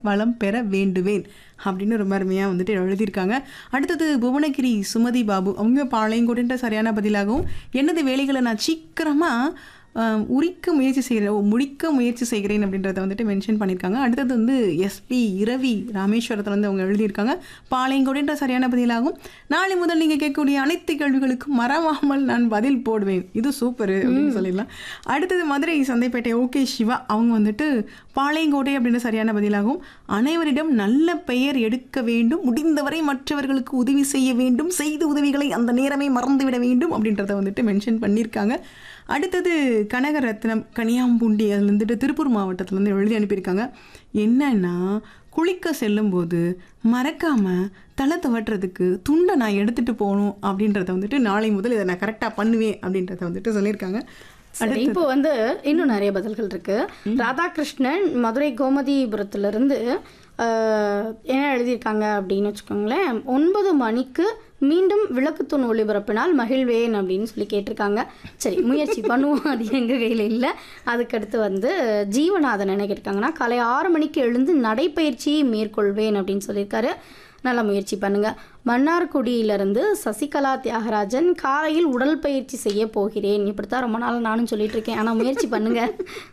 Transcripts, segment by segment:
வளம் பெற வேண்டுவேன் அப்படின்னு ரொம்ப அருமையாக வந்துட்டு எழுதியிருக்காங்க அடுத்தது புவனகிரி சுமதி பாபு அவங்க பாளையங்கோடுன்ற சரியான பதிலாகவும் எனது வேலைகளை நான் சீக்கிரமாக ஆஹ், உரிக்க முயற்சி செய்கிறேன் ஓ, முடிக்க முயற்சி செய்கிறேன் அப்படின்றத வந்துட்டு மென்ஷன் பண்ணியிருக்காங்க அடுத்தது வந்து எஸ்பி இரவி ராமேஸ்வரத்தில் வந்து அவங்க எழுதியிருக்காங்க பாளையங்கோடுன்ற சரியான பதிலாகும் நாளை முதல் நீங்கள் கேட்கக்கூடிய அனைத்து கேள்விகளுக்கும் மறவாமல் நான் பதில் போடுவேன் இது சூப்பர் அப்படின்னு சொல்லிடலாம் அடுத்தது மதுரை சந்தைப்பேட்டை ஓகே சிவா அவங்க வந்துட்டு பாளையங்கோட்டை அப்படின்ற சரியான பதிலாகும் அனைவரிடம் நல்ல பெயர் எடுக்க வேண்டும் முடிந்தவரை மற்றவர்களுக்கு உதவி செய்ய வேண்டும் செய்த உதவிகளை அந்த நேரமே மறந்துவிட வேண்டும் அப்படின்றத வந்துட்டு மென்ஷன் பண்ணியிருக்காங்க அடுத்தது கனகரத்னம் கனியாம்பூண்டி அதுல இருந்துட்டு திருப்பூர் மாவட்டத்துலேருந்து எழுதி அனுப்பியிருக்காங்க என்னன்னா குளிக்க செல்லும்போது மறக்காம தலை துவட்டுறதுக்கு துண்டை நான் எடுத்துட்டு போகணும் அப்படின்றத வந்துட்டு நாளை முதல் இதை நான் கரெக்டாக பண்ணுவேன் அப்படின்றத வந்துட்டு சொல்லியிருக்காங்க சரி இப்போ வந்து இன்னும் நிறைய பதில்கள் இருக்கு ராதாகிருஷ்ணன் மதுரை கோமதிபுரத்துல இருந்து ஆஹ், என்ன எழுதியிருக்காங்க அப்படின்னு வச்சுக்கோங்களேன் ஒன்பது மணிக்கு மீண்டும் விளக்குத்தூண் ஒளிபரப்பினால் மகிழ்வேன் அப்படின்னு சொல்லி கேட்டிருக்காங்க சரி முயற்சி பண்ணுவோம் அது எங்க கையில் இல்லை அதுக்கடுத்து வந்து ஜீவநாதன் என்ன கேட்டிருக்காங்கன்னா காலை ஆறு மணிக்கு எழுந்து நடைப்பயிற்சியை மேற்கொள்வேன் அப்படின்னு சொல்லியிருக்காரு நல்லா முயற்சி பண்ணுங்க மன்னார்குடியிலிருந்து சசிகலா தியாகராஜன் காலையில் உடல் பயிற்சி செய்ய போகிறேன் இப்படித்தான் ரொம்ப நாள் நானும் சொல்லிட்டு இருக்கேன் ஆனால் முயற்சி பண்ணுங்க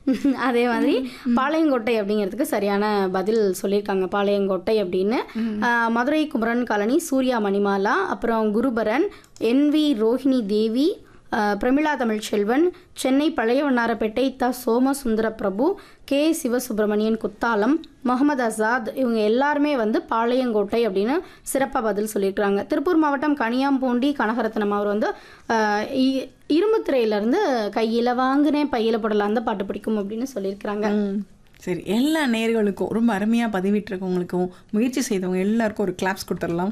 அதே மாதிரி பாளையங்கோட்டை அப்படிங்கிறதுக்கு சரியான பதில் சொல்லியிருக்காங்க பாளையங்கோட்டை அப்படின்னு ஆஹ், மதுரை குமரன் காலனி சூர்யா மணிமாலா அப்புறம் குருபரன் என்வி ரோஹிணி தேவி ஆஹ், பிரமிளா தமிழ்ச்செல்வன் சென்னை பழைய வண்ணாரப்பேட்டை த சோமசுந்தர பிரபு கே சிவசுப்பிரமணியன் குத்தாலம் முகமது ஆசாத் இவங்க எல்லாருமே வந்து பாளையங்கோட்டை அப்படின்னு சிறப்பாக பதில் சொல்லியிருக்கிறாங்க திருப்பூர் மாவட்டம் கனியாம்பூண்டி கனகரத்னம் அவர் வந்து ஆஹ், இ- இரும்புத்திரையிலேருந்து கையில் வாங்கினேன் பையில போடலாம் அந்த பாட்டு பிடிக்கும் அப்படின்னு சொல்லியிருக்கிறாங்க ம். சரி எல்லா நேயர்களுக்கும் ரொம்ப அருமையாக பதிவிட்டிருக்கவங்களுக்கும் முயற்சி செய்தவங்க எல்லாருக்கும் ஒரு கிளாப்ஸ் கொடுத்துடலாம்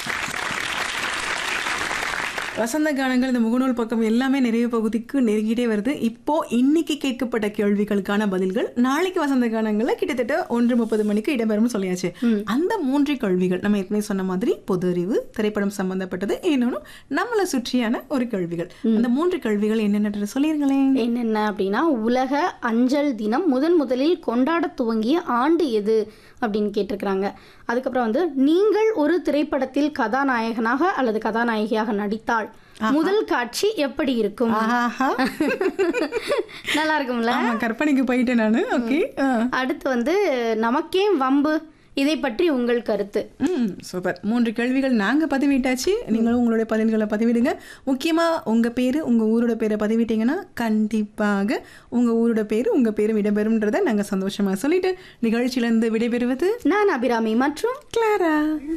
வசந்த கானங்கள் இந்த முகநூல் பக்கம் எல்லாமே நிறைய பகுதிக்கு நெருங்கிட்டே வருது இப்போ இன்னைக்கு கேட்கப்பட்ட கேள்விகளுக்கான பதில்கள் நாளைக்கு வசந்த கானங்கள்ல கிட்டத்தட்ட ஒன்று முப்பது மணிக்கு இடம்பெறும் சொல்லியாச்சு அந்த மூன்று கேள்விகள் நம்ம ஏற்கனவே சொன்ன மாதிரி பொது அறிவு திரைப்படம் சம்பந்தப்பட்டது இன்னொன்னு நம்மளை சுற்றியான ஒரு கேள்விகள் அந்த மூன்று கேள்விகள் என்னென்ன சொல்லிருங்களேன் என்னென்ன அப்படின்னா உலக அஞ்சல் தினம் முதன் முதலில் கொண்டாட துவங்கிய ஆண்டு எது அப்படின்னு கேட்டிருக்கிறாங்க அதுக்கப்புறம் வந்து நீங்கள் ஒரு திரைப்படத்தில் கதாநாயகனாக அல்லது கதாநாயகியாக நடித்தால் முதல் காட்சி எப்படி இருக்கும் ஆஹா நல்லா இருக்கும்ல ஆமா கற்பனைக்கு போயிட்டேன் நானு ஓகே அடுத்து வந்து நமக்கே வம்பு இதை பற்றி உங்கள் கருத்து ம் சூப்பர் மூன்று கேள்விகள் நாங்கள் பதிவிட்டாச்சு நீங்களும் உங்களுடைய பதில்களை பதிவிடுங்க முக்கியமாக உங்கள் பேர் உங்கள் ஊரோட பேரை பதிவிட்டீங்கன்னா கண்டிப்பாக உங்கள் ஊரோட பேர் உங்கள் பேரும் இடம்பெறும்ன்றதை நாங்கள் சந்தோஷமாக சொல்லிட்டு நிகழ்ச்சியிலேருந்து விடைபெறுவது நான் அபிராமி மற்றும் கிளாரா